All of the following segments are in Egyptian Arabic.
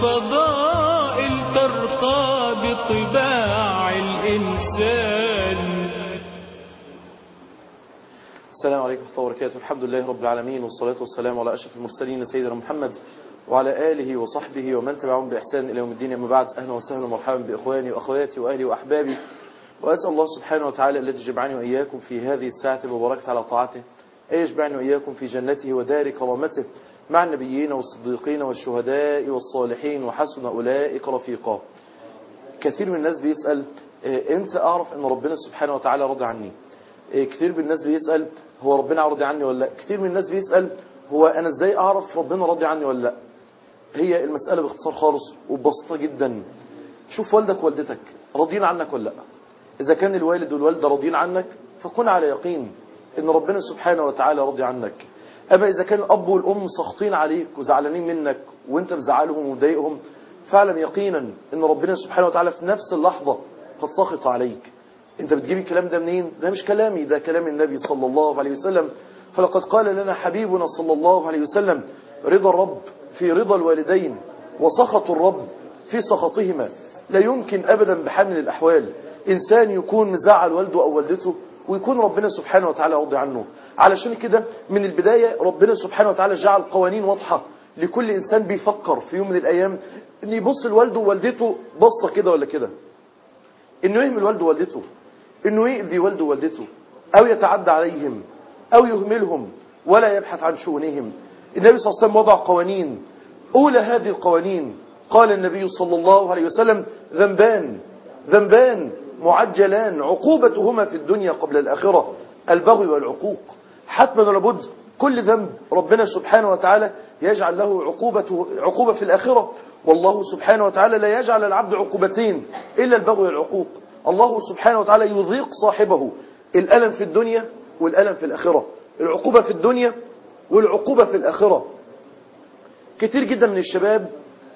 الفضائل ترقى بطباع الإنسان السلام عليكم ورحمة الله وبركاته الحمد لله رب العالمين والصلاة والسلام على أشرف المرسلين سيدنا محمد وعلى آله وصحبه ومن تبعهم بإحسان إلى يوم الدين أما بعد أهلا وسهلا ومرحبا بإخواني وأخواتي وأهلي وأحبابي وأسأل الله سبحانه وتعالى الذي جمعني وإياكم في هذه الساعة المباركة على طاعته أن يجمعني وإياكم في جنته ودار كرامته مع النبيين والصديقين والشهداء والصالحين وحسن أولئك رفيقا كثير من الناس بيسأل إيه، امتى أعرف أن ربنا سبحانه وتعالى راضي عني إيه، كتير من الناس بيسأل هو ربنا راضي عني ولا لا كتير من الناس بيسأل هو أنا إزاي أعرف ربنا راضي عني ولا لا هي المسألة باختصار خالص وببساطة جدا شوف والدك ووالدتك راضيين عنك ولا لا إذا كان الوالد والوالدة راضيين عنك فكن على يقين إن ربنا سبحانه وتعالى راضي عنك أما إذا كان الأب والأم سخطين عليك وزعلانين منك وإنت مزعلهم ومضايقهم فاعلم يقينا إن ربنا سبحانه وتعالى في نفس اللحظة قد سخط عليك انت بتجيب الكلام ده منين ده مش كلامي ده كلام النبي صلى الله عليه وسلم فلقد قال لنا حبيبنا صلى الله عليه وسلم رضا الرب في رضا الوالدين وسخط الرب في سخطهما لا يمكن أبدا بحمل الأحوال إنسان يكون مزعل والده أو والدته ويكون ربنا سبحانه وتعالى راضي عنه علشان كده من البداية ربنا سبحانه وتعالى جعل قوانين واضحة لكل إنسان بيفكر في يوم من الأيام إن يبص لوالده ووالدته بصة كده ولا كده إنه يهمل والده ووالدته إنه يؤذي والده ووالدته أو يتعدى عليهم أو يهملهم ولا يبحث عن شؤونهم النبي صلى الله عليه وسلم وضع قوانين أولى هذه القوانين قال النبي صلى الله عليه وسلم ذنبان ذنبان معجلان عقوبتهما في الدنيا قبل الآخرة البغي والعقوق حتما لابد كل ذنب ربنا سبحانه وتعالى يجعل له عقوبة, عقوبة في الآخرة والله سبحانه وتعالى لا يجعل العبد عقوبتين إلا البغي والعقوق الله سبحانه وتعالى يذيق صاحبه الألم في الدنيا والألم في الآخرة العقوبة في الدنيا والعقوبة في الآخرة كتير جدا من الشباب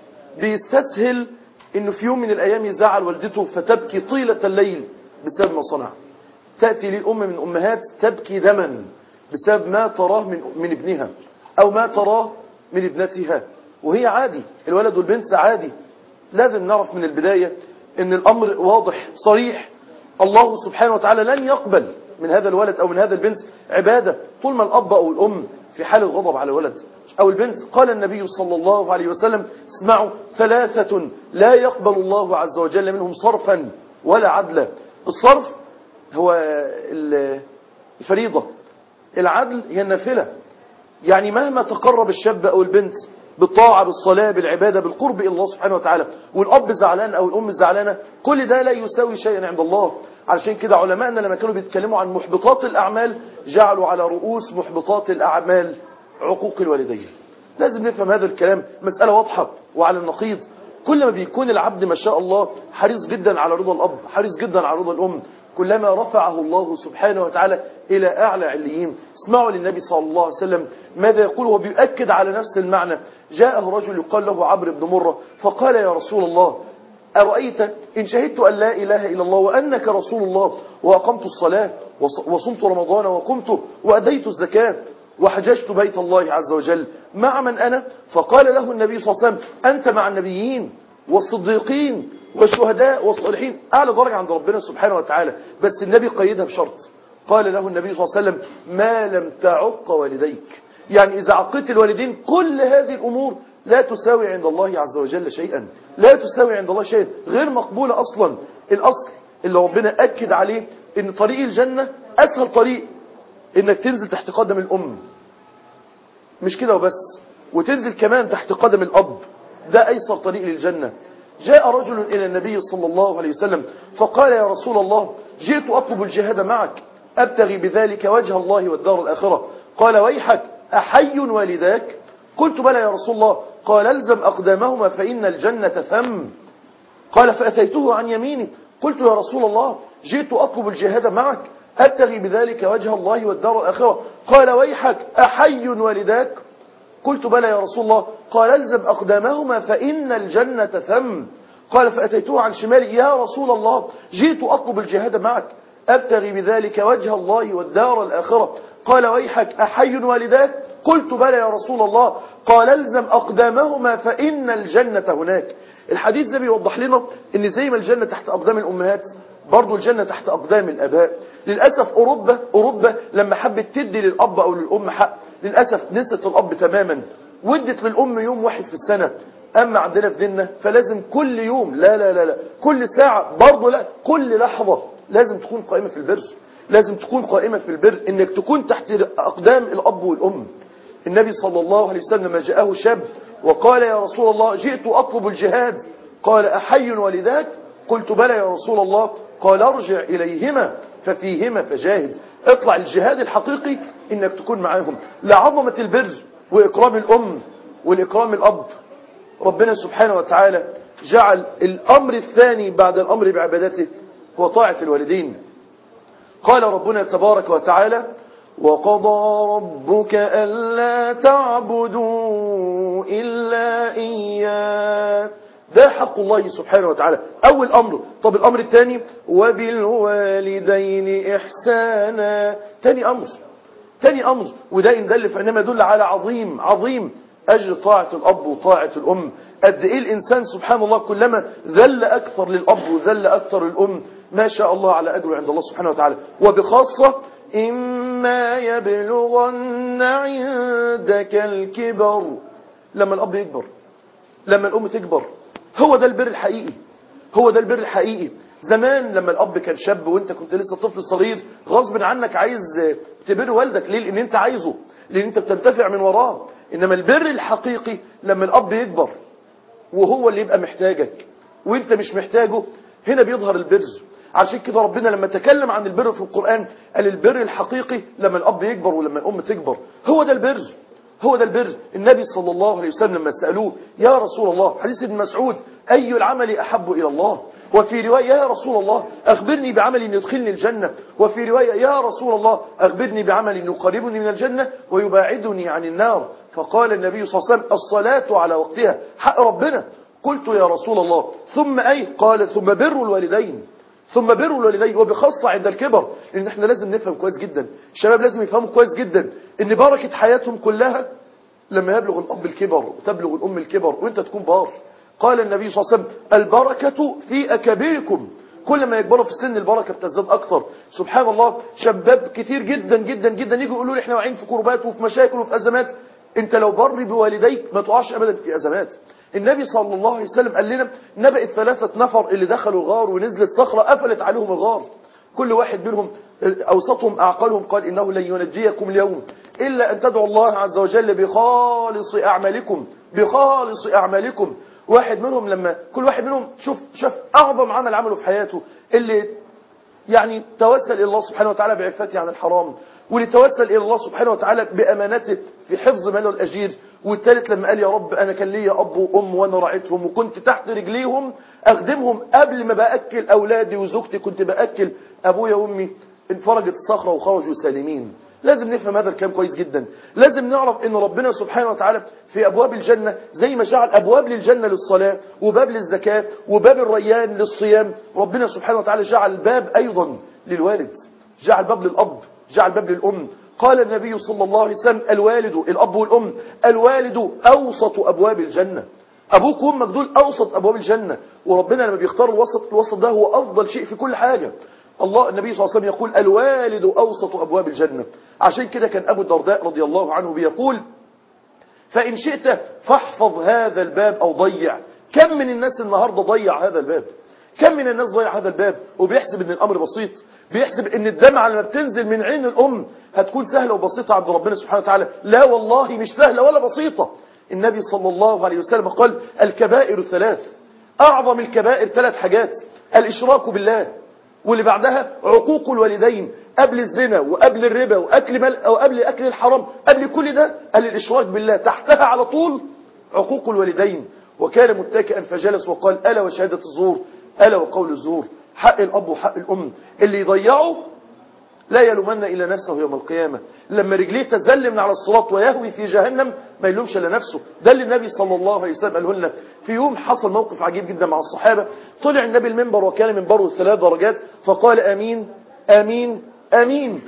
بيستسهل انه في يوم من الايام يزعل والدته فتبكي طيلة الليل بسبب ما صنع تأتي لي الام من امهات تبكي دما بسبب ما تراه من, من ابنها او ما تراه من ابنتها وهي عادي الولد والبنت عادي لازم نعرف من البداية ان الامر واضح صريح الله سبحانه وتعالى لن يقبل من هذا الولد او من هذا البنت عبادة طول ما الاب او الام في حال الغضب على الولد أو البنت قال النبي صلى الله عليه وسلم اسمعوا ثلاثة لا يقبل الله عز وجل منهم صرفا ولا عدلا الصرف هو الفريضة العدل هي النافلة يعني مهما تقرب الشاب أو البنت بالطاعة بالصلاة بالعبادة بالقرب إلى الله سبحانه وتعالى والأب زعلان أو الأم زعلانة كل ده لا يساوي شيئا عند الله علشان كده علماءنا لما كانوا بيتكلموا عن محبطات الأعمال جعلوا على رؤوس محبطات الأعمال عقوق الوالدين لازم نفهم هذا الكلام مسألة واضحة وعلى النقيض كل ما بيكون العبد ما شاء الله حريص جدا على رضا الأب حريص جدا على رضا الأم كلما رفعه الله سبحانه وتعالى إلى أعلى عليين اسمعوا للنبي صلى الله عليه وسلم ماذا يقول وهو بيؤكد على نفس المعنى جاءه رجل يقال له عمرو بن مرة فقال يا رسول الله أرأيت إن شهدت أن لا إله إلا الله وأنك رسول الله وأقمت الصلاة وصمت رمضان وقمت وأديت الزكاة وحججت بيت الله عز وجل مع من أنا فقال له النبي صلى الله عليه وسلم أنت مع النبيين والصديقين والشهداء والصالحين أعلى درجة عند ربنا سبحانه وتعالى بس النبي قيدها بشرط قال له النبي صلى الله عليه وسلم ما لم تعق والديك يعني إذا عقدت الوالدين كل هذه الأمور لا تساوي عند الله عز وجل شيئا لا تساوي عند الله شيئا غير مقبولة أصلا الأصل اللي ربنا أكد عليه ان طريق الجنة أسهل طريق انك تنزل تحت قدم الأم مش كده وبس وتنزل كمان تحت قدم الأب ده أيسر طريق للجنة جاء رجل إلى النبي صلى الله عليه وسلم فقال يا رسول الله جئت أطلب الجهاد معك أبتغي بذلك وجه الله والدار الآخرة قال ويحك أحي والداك قلت بلى يا رسول الله قال الزم أقدامهما فإن الجنة ثم قال فأتيته عن يميني قلت يا رسول الله جئت أطلب الجهاد معك أبتغي بذلك وجه الله والدار الآخرة قال ويحك أحي والداك قلت بلى يا رسول الله قال الزم أقدامهما فإن الجنة ثم قال فأتيته عن شمالي يا رسول الله جئت أطلب الجهاد معك أبتغي بذلك وجه الله والدار الآخرة قال ويحك أحي والداك قلت بلى يا رسول الله قال الزم أقدامهما فإن الجنة هناك الحديث ده بيوضح لنا ان زي ما الجنة تحت أقدام الأمهات برضو الجنة تحت أقدام الأباء للأسف أوروبا أوروبا لما حبت تدي للأب أو للأم حق للأسف نسيت الأب تماما ودت للأم يوم واحد في السنة أما عندنا في ديننا فلازم كل يوم لا لا لا لا كل ساعة برضو لا كل لحظة لازم تكون قائمة في البر لازم تكون قائمة في البر انك تكون تحت أقدام الأب والأم النبي صلى الله عليه وسلم لما جاءه شاب وقال يا رسول الله جئت أطلب الجهاد قال أحي ولذاك قلت بلى يا رسول الله قال ارجع إليهما ففيهما فجاهد اطلع الجهاد الحقيقي انك تكون معاهم لعظمة البر وإكرام الأم والإكرام الأب ربنا سبحانه وتعالى جعل الأمر الثاني بعد الأمر بعبادته هو طاعة الوالدين قال ربنا تبارك وتعالى وقضى ربك ألا تعبدوا إلا إياه ده حق الله سبحانه وتعالى أول أمر طب الأمر الثاني وبالوالدين إحسانا تاني أمر تاني أمر وده إن دل فإنما يدل على عظيم عظيم أجر طاعة الأب وطاعة الأم قد إيه الإنسان سبحان الله كلما ذل أكثر للأب وذل أكثر للأم ما شاء الله على أجره عند الله سبحانه وتعالى وبخاصة إما يبلغن عندك الكبر لما الأب يكبر لما الأم تكبر هو ده البر الحقيقي هو ده البر الحقيقي زمان لما الأب كان شاب وانت كنت لسه طفل صغير غصب عنك عايز تبر والدك ليه لأن انت عايزه لأن انت بتنتفع من وراه إنما البر الحقيقي لما الأب يكبر وهو اللي يبقى محتاجك وانت مش محتاجه هنا بيظهر البر عشان كده ربنا لما تكلم عن البر في القرآن قال البر الحقيقي لما الأب يكبر ولما الأم تكبر هو ده البر هو ده البر النبي صلى الله عليه وسلم لما سألوه يا رسول الله حديث ابن مسعود أي العمل أحب إلى الله وفي رواية يا رسول الله أخبرني بعمل يدخلني الجنة وفي رواية يا رسول الله أخبرني بعمل يقربني من الجنة ويباعدني عن النار فقال النبي صلى الله عليه وسلم الصلاة على وقتها حق ربنا قلت يا رسول الله ثم أي قال ثم بر الوالدين ثم بر الوالدين وبخاصة عند الكبر لأن احنا لازم نفهم كويس جدا الشباب لازم يفهموا كويس جدا ان بركة حياتهم كلها لما يبلغ الأب الكبر وتبلغ الأم الكبر وانت تكون بار قال النبي صلى الله عليه وسلم البركة في أكابركم كل ما يكبروا في السن البركة بتزداد أكتر سبحان الله شباب كتير جدا جدا جدا يجوا يقولوا لي احنا واقعين في كربات وفي مشاكل وفي أزمات انت لو بر بوالديك ما تقعش أبدا في أزمات النبي صلى الله عليه وسلم قال لنا نبأ الثلاثة نفر اللي دخلوا الغار ونزلت صخرة قفلت عليهم الغار كل واحد منهم أوسطهم أعقلهم قال إنه لن ينجيكم اليوم إلا أن تدعوا الله عز وجل بخالص أعمالكم بخالص أعمالكم واحد منهم لما كل واحد منهم شوف شاف أعظم عمل عمله في حياته اللي يعني توسل إلى الله سبحانه وتعالى بعفته عن الحرام ولتوسل إلى الله سبحانه وتعالى بأمانته في حفظ ماله الأجير والثالث لما قال يا رب أنا كان ليا أب وأم وأنا رعيتهم وكنت تحت رجليهم أخدمهم قبل ما بأكل أولادي وزوجتي كنت بأكل أبويا وأمي انفرجت الصخرة وخرجوا سالمين لازم نفهم هذا الكلام كويس جدا لازم نعرف ان ربنا سبحانه وتعالى في ابواب الجنة زي ما جعل ابواب للجنة للصلاة وباب للزكاة وباب الريان للصيام ربنا سبحانه وتعالى جعل باب ايضا للوالد جعل باب للاب جعل باب للام قال النبي صلى الله عليه وسلم الوالد الاب والام الوالد اوسط ابواب الجنة ابوك وامك دول اوسط ابواب الجنة وربنا لما بيختار الوسط الوسط ده هو افضل شيء في كل حاجة الله النبي صلى الله عليه وسلم يقول الوالد أوسط أبواب الجنة عشان كده كان أبو الدرداء رضي الله عنه بيقول فإن شئت فاحفظ هذا الباب أو ضيع كم من الناس النهاردة ضيع هذا الباب كم من الناس ضيع هذا الباب وبيحسب ان الامر بسيط بيحسب ان الدمعة لما بتنزل من عين الام هتكون سهلة وبسيطة عند ربنا سبحانه وتعالى لا والله مش سهلة ولا بسيطة النبي صلى الله عليه وسلم قال الكبائر ثلاث اعظم الكبائر ثلاث حاجات الاشراك بالله واللي بعدها عقوق الوالدين قبل الزنا وقبل الربا وأكل مال أو قبل أكل الحرام قبل كل ده قال الإشراك بالله تحتها على طول عقوق الوالدين وكان متكئا فجلس وقال ألا وشهادة الزور ألا وقول الزور حق الأب وحق الأم اللي يضيعه لا يلومن إلا نفسه يوم القيامة لما رجليه تزل من على الصراط ويهوي في جهنم ما يلومش إلا نفسه ده اللي النبي صلى الله عليه وسلم قاله لنا في يوم حصل موقف عجيب جدا مع الصحابة طلع النبي المنبر وكان منبره ثلاث درجات فقال آمين آمين آمين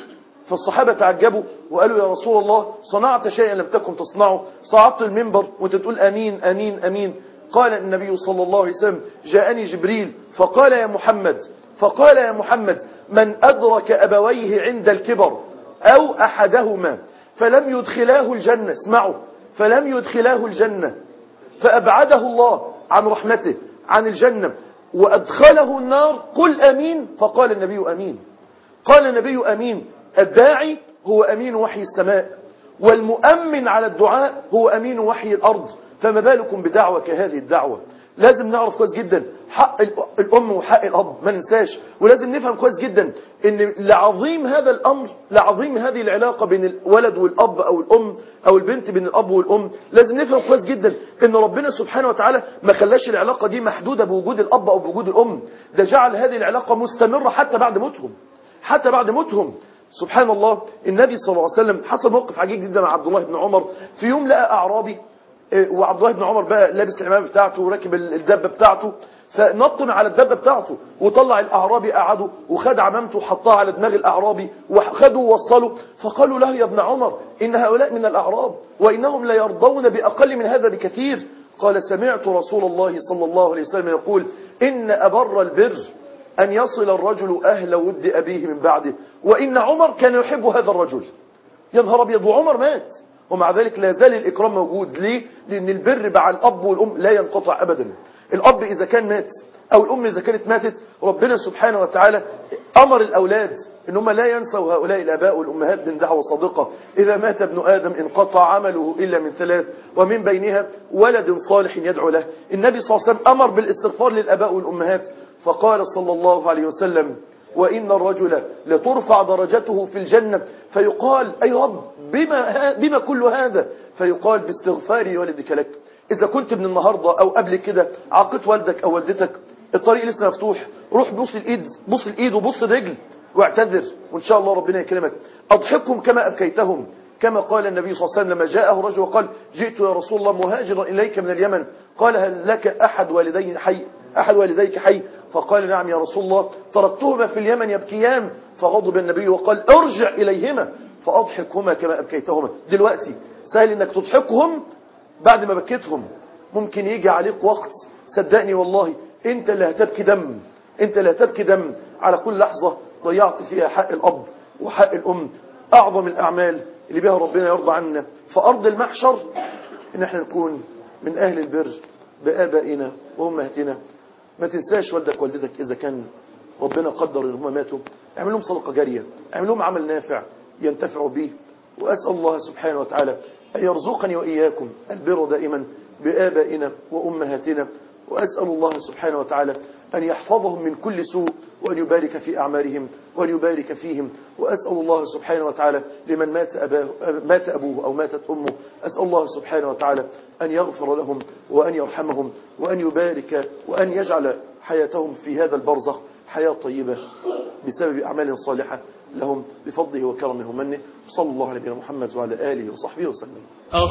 فالصحابة تعجبوا وقالوا يا رسول الله صنعت شيئا لم تكن تصنعه صعدت المنبر وانت تقول أمين أمين أمين قال النبي صلى الله عليه وسلم جاءني جبريل فقال يا محمد فقال يا محمد من أدرك أبويه عند الكبر أو أحدهما فلم يدخلاه الجنة اسمعوا فلم يدخلاه الجنة فأبعده الله عن رحمته عن الجنة وأدخله النار قل أمين فقال النبي أمين قال النبي أمين الداعي هو أمين وحي السماء والمؤمن على الدعاء هو أمين وحي الأرض فما بالكم بدعوة كهذه الدعوة لازم نعرف كويس جدا حق الأم وحق الأب ما ننساش ولازم نفهم كويس جدا ان لعظيم هذا الأمر لعظيم هذه العلاقة بين الولد والأب أو الأم أو البنت بين الأب والأم لازم نفهم كويس جدا ان ربنا سبحانه وتعالى ما خلاش العلاقة دي محدودة بوجود الأب أو بوجود الأم ده جعل هذه العلاقة مستمرة حتى بعد موتهم حتى بعد موتهم سبحان الله النبي صلى الله عليه وسلم حصل موقف عجيب جدا مع عبد الله بن عمر في يوم لقى أعرابي وعبد الله بن عمر بقى لابس العمامه بتاعته وراكب الدبه بتاعته فنط من على الدبه بتاعته وطلع الاعرابي قعده وخد عمامته وحطها على دماغ الاعرابي وخده ووصله فقالوا له يا ابن عمر ان هؤلاء من الاعراب وانهم لا يرضون باقل من هذا بكثير قال سمعت رسول الله صلى الله عليه وسلم يقول ان ابر البر ان يصل الرجل اهل ود ابيه من بعده وان عمر كان يحب هذا الرجل يا نهار ابيض وعمر مات ومع ذلك لا زال الإكرام موجود ليه؟ لأن البر مع الأب والأم لا ينقطع أبدا الأب إذا كان مات أو الأم إذا كانت ماتت ربنا سبحانه وتعالى أمر الأولاد إن هم لا ينسوا هؤلاء الآباء والأمهات من دعوة صادقة إذا مات ابن آدم انقطع عمله إلا من ثلاث ومن بينها ولد صالح يدعو له النبي صلى الله عليه وسلم أمر بالاستغفار للآباء والأمهات فقال صلى الله عليه وسلم وإن الرجل لترفع درجته في الجنة فيقال أي رب بما, بما كل هذا فيقال باستغفار والدك لك إذا كنت من النهاردة أو قبل كده عاقت والدك أو والدتك الطريق لسه مفتوح روح بص الإيد بص الإيد وبص الرجل واعتذر وإن شاء الله ربنا يكرمك أضحكهم كما أبكيتهم كما قال النبي صلى الله عليه وسلم لما جاءه رجل وقال جئت يا رسول الله مهاجرا إليك من اليمن قال هل لك أحد والدين حي أحد والديك حي فقال نعم يا رسول الله تركتهما في اليمن يبكيان فغضب النبي وقال ارجع إليهما فأضحكهما كما أبكيتهما دلوقتي سهل انك تضحكهم بعد ما بكيتهم ممكن يجي عليك وقت صدقني والله انت اللي هتبكي دم انت اللي هتبكي دم على كل لحظة ضيعت فيها حق الأب وحق الأم أعظم الأعمال اللي بها ربنا يرضى عنا فأرض المحشر إن احنا نكون من أهل البر بآبائنا وأمهاتنا ما تنساش والدك والدتك إذا كان ربنا قدر إن هم ماتوا اعمل لهم صدقة جارية اعمل لهم عمل نافع ينتفعوا به وأسأل الله سبحانه وتعالى أن يرزقني وإياكم البر دائما بآبائنا وأمهاتنا وأسأل الله سبحانه وتعالى أن يحفظهم من كل سوء وأن يبارك في أعمالهم وأن يبارك فيهم وأسأل الله سبحانه وتعالى لمن مات, أباه مات أبوه أو ماتت أمه أسأل الله سبحانه وتعالى أن يغفر لهم وأن يرحمهم وأن يبارك وأن يجعل حياتهم في هذا البرزخ حياة طيبة بسبب أعمال صالحة لهم بفضله وكرمه ومنه صلى الله على نبينا محمد وعلى آله وصحبه وسلم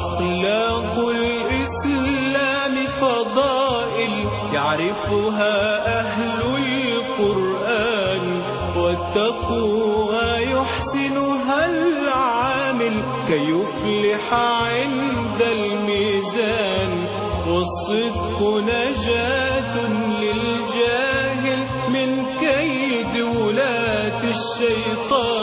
أخلاق الإسلام فضائل يعرفها أهل القرآن والتقوى يحسنها العامل كي يفلح عند الميزان والصدق نجاة للجاهل من كيد ولاة الشيطان